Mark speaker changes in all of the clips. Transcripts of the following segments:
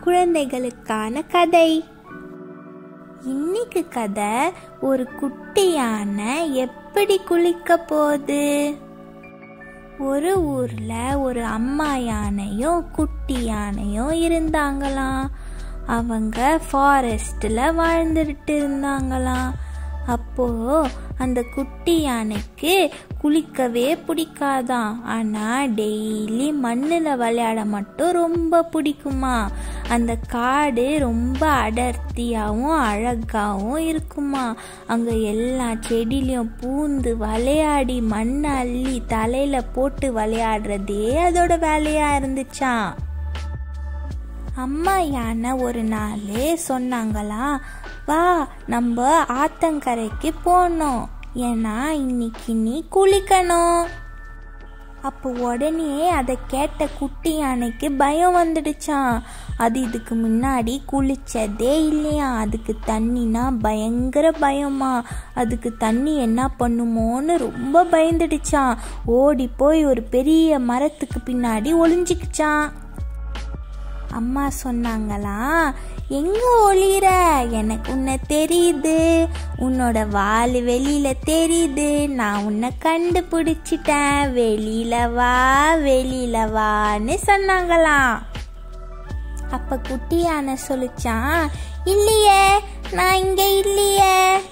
Speaker 1: குழந்தைகளுக்கான கதை இன்னைக்கு கதை ஒரு குட்டி யானை எப்படி குளிக்க போகுது ஒரு ஊர்ல ஒரு அம்மா யானையும் குட்டி யானையும் இருந்தாங்களாம் அவங்க ஃபாரஸ்ட்ல வாழ்ந்துட்டு இருந்தாங்களாம் அப்போ அந்த குட்டி யானைக்கு குளிக்கவே பிடிக்காதாம் ஆனா டெய்லி மண்ணில் விளையாட மட்டும் ரொம்ப பிடிக்குமா அந்த காடு ரொம்ப அடர்த்தியாகவும் அழகாகவும் இருக்குமா அங்கே எல்லா செடியிலையும் பூந்து விளையாடி மண்ணை அள்ளி தலையில போட்டு விளையாடுறதே அதோட வேலையா இருந்துச்சாம் அம்மா யானை ஒரு நாள் சொன்னாங்களாம் வா நம்ம ஆத்தங்கரைக்கு போனோம் ஏன்னா இன்னைக்கு நீ குளிக்கணும் அப்போ உடனே அதை கேட்ட குட்டி யானைக்கு பயம் வந்துடுச்சான் அது இதுக்கு முன்னாடி குளிச்சதே இல்லையா அதுக்கு தண்ணினா பயங்கர பயமா அதுக்கு தண்ணி என்ன பண்ணுமோன்னு ரொம்ப பயந்துடுச்சான் ஓடி போய் ஒரு பெரிய மரத்துக்கு பின்னாடி ஒளிஞ்சிக்கிச்சான் அம்மா சொன்னாங்களாம் எங்க ஒளிற எனக்கு உன்னை தெரியுது உன்னோட வால் வெளியில தெரியுது நான் உன்னை கண்டுபிடிச்சிட்டேன் வெளியில வா வெளியில வான்னு சொன்னாங்களாம் அப்ப குட்டி யானை சொல்லிச்சான் இல்லையே நான் இங்க இல்லையே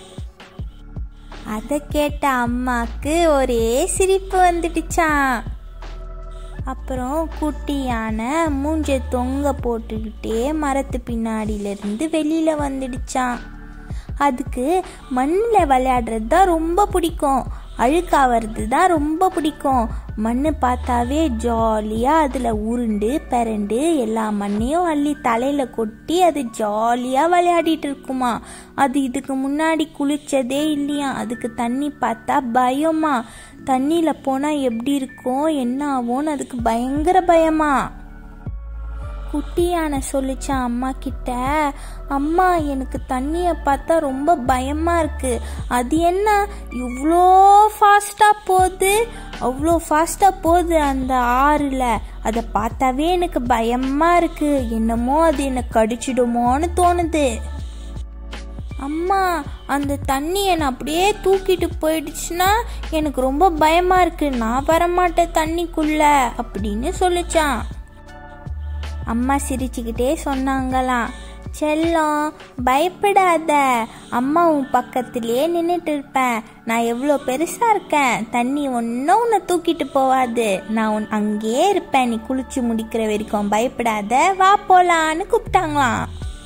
Speaker 1: அதை கேட்ட அம்மாக்கு ஒரே சிரிப்பு வந்துடுச்சான் அப்புறம் குட்டி யானை மூஞ்ச தொங்க போட்டுக்கிட்டே மரத்து பின்னாடியிலேருந்து வெளியில் வந்துடுச்சான் அதுக்கு மண்ணில் விளையாடுறது தான் ரொம்ப பிடிக்கும் அழுக்காவது தான் ரொம்ப பிடிக்கும் மண் பார்த்தாவே ஜாலியாக அதில் உருண்டு பிறண்டு எல்லா மண்ணையும் அள்ளி தலையில் கொட்டி அது ஜாலியாக விளையாடிட்டு இருக்குமா அது இதுக்கு முன்னாடி குளிச்சதே இல்லையா அதுக்கு தண்ணி பார்த்தா பயமா தண்ணியில் போனால் எப்படி இருக்கும் என்ன ஆகும்னு அதுக்கு பயங்கர பயமா குட்டி யானை சொல்லிச்சான் அம்மா கிட்ட அம்மா எனக்கு தண்ணியை பார்த்தா ரொம்ப பயமா இருக்கு அது என்ன இவ்வளோ ஃபாஸ்டா போகுது அவ்வளோ ஃபாஸ்டா போகுது அந்த ஆறுல அதை பார்த்தாவே எனக்கு பயமா இருக்கு என்னமோ அது என்னை கடிச்சிடுமோன்னு தோணுது அம்மா அந்த தண்ணி என்னை அப்படியே தூக்கிட்டு போயிடுச்சுன்னா எனக்கு ரொம்ப பயமா இருக்கு நான் வரமாட்டேன் தண்ணிக்குள்ள அப்படின்னு சொல்லிச்சான் அம்மா சிரிச்சுக்கிட்டே சொன்னாங்களாம் செல்லம் பயப்படாத அம்மா உன் பக்கத்திலே நின்றுட்டு இருப்பேன் நான் எவ்வளோ பெருசாக இருக்கேன் தண்ணி ஒன்றும் உன்னை தூக்கிட்டு போவாது நான் உன் அங்கேயே இருப்பேன் நீ குளிச்சு முடிக்கிற வரைக்கும் பயப்படாத வா போலான்னு கூப்பிட்டாங்களாம்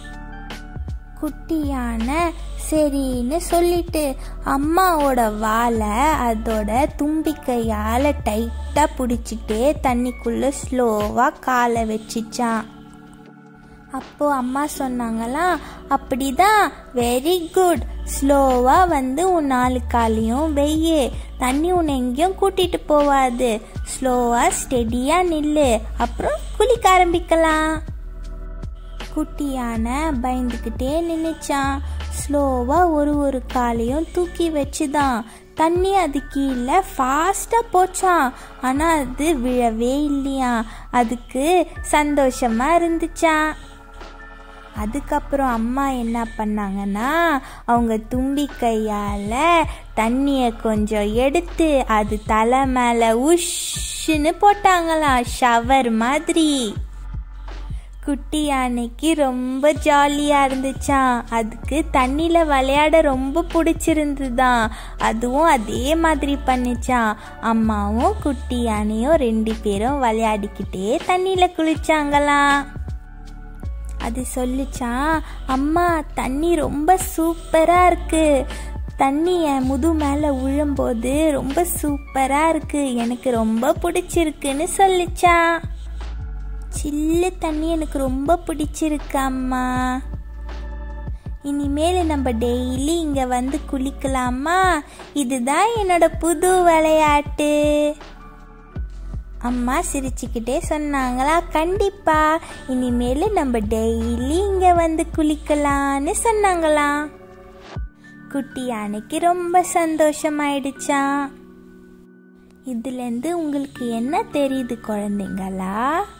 Speaker 1: குட்டியான சரின்னு சொல்லிட்டு அம்மாவோட வாழை அதோட தும்பிக்கையால் டைட்டாக பிடிச்சிட்டே தண்ணிக்குள்ளே ஸ்லோவாக காலை வச்சிச்சான் அப்போ அம்மா சொன்னாங்களாம் அப்படிதான் வெரி குட் ஸ்லோவாக வந்து உன் நாலு காலையும் வெய்யே தண்ணி உன்னை எங்கேயும் கூட்டிட்டு போவாது ஸ்லோவாக ஸ்டெடியாக நில்லு அப்புறம் குளிக்க ஆரம்பிக்கலாம் குட்டியான பயந்துக்கிட்டே நின்றுச்சான் ஸ்லோவாக ஒரு ஒரு காலையும் தூக்கி வச்சுதான் தண்ணி அது கீழே ஃபாஸ்ட்டாக போச்சான் ஆனால் அது விழவே இல்லையா அதுக்கு சந்தோஷமாக இருந்துச்சான் அதுக்கப்புறம் அம்மா என்ன பண்ணாங்கன்னா அவங்க தும்பி கையால் தண்ணியை கொஞ்சம் எடுத்து அது தலை மேலே உஷ்ன்னு போட்டாங்களாம் ஷவர் மாதிரி குட்டி யானைக்கு ரொம்ப ஜாலியாக இருந்துச்சான் அதுக்கு தண்ணியில் விளையாட ரொம்ப பிடிச்சிருந்துதான் அதுவும் அதே மாதிரி பண்ணிச்சான் அம்மாவும் குட்டி யானையும் ரெண்டு பேரும் விளையாடிக்கிட்டே தண்ணியில் குளிச்சாங்களாம் அது சொல்லிச்சான் அம்மா தண்ணி ரொம்ப சூப்பராக இருக்கு தண்ணி என் முது மேலே விழும்போது ரொம்ப சூப்பராக இருக்கு எனக்கு ரொம்ப பிடிச்சிருக்குன்னு சொல்லிச்சான் சில்லு தண்ணி எனக்கு ரொம்ப பிடிச்சிருக்கு அம்மா இனிமேல் நம்ம டெய்லி இங்கே வந்து குளிக்கலாமா இதுதான் என்னோட புது விளையாட்டு அம்மா சிரிச்சுக்கிட்டே சொன்னாங்களா கண்டிப்பா இனிமேல் நம்ம டெய்லி இங்கே வந்து குளிக்கலான்னு சொன்னாங்களாம் குட்டி யானைக்கு ரொம்ப சந்தோஷமாயிடுச்சான் இதுலேருந்து உங்களுக்கு என்ன தெரியுது குழந்தைங்களா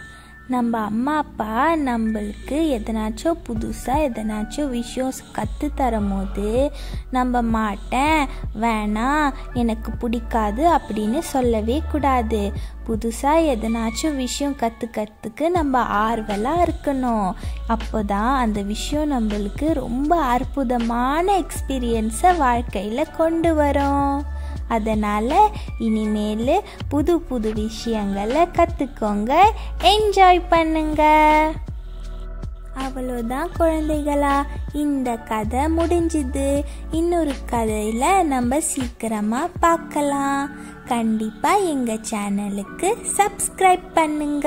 Speaker 1: நம்ம அம்மா அப்பா நம்மளுக்கு எதனாச்சும் புதுசாக எதனாச்சும் விஷயம் கற்று தரும் போது நம்ம மாட்டேன் வேணாம் எனக்கு பிடிக்காது அப்படின்னு சொல்லவே கூடாது புதுசாக எதனாச்சும் விஷயம் கற்றுக்கிறதுக்கு நம்ம ஆர்வலாக இருக்கணும் அப்போ தான் அந்த விஷயம் நம்மளுக்கு ரொம்ப அற்புதமான எக்ஸ்பீரியன்ஸை வாழ்க்கையில் கொண்டு வரும் அதனால் இனிமேல் புது புது விஷயங்களை கற்றுக்கோங்க என்ஜாய் பண்ணுங்க அவ்வளோதான் குழந்தைகளா இந்த கதை முடிஞ்சுது இன்னொரு கதையில் நம்ம சீக்கிரமாக பார்க்கலாம் கண்டிப்பாக எங்கள் சேனலுக்கு சப்ஸ்கிரைப் பண்ணுங்க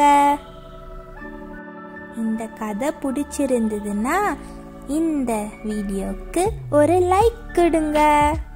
Speaker 1: இந்த கதை பிடிச்சிருந்ததுன்னா இந்த வீடியோக்கு ஒரு லைக் கொடுங்க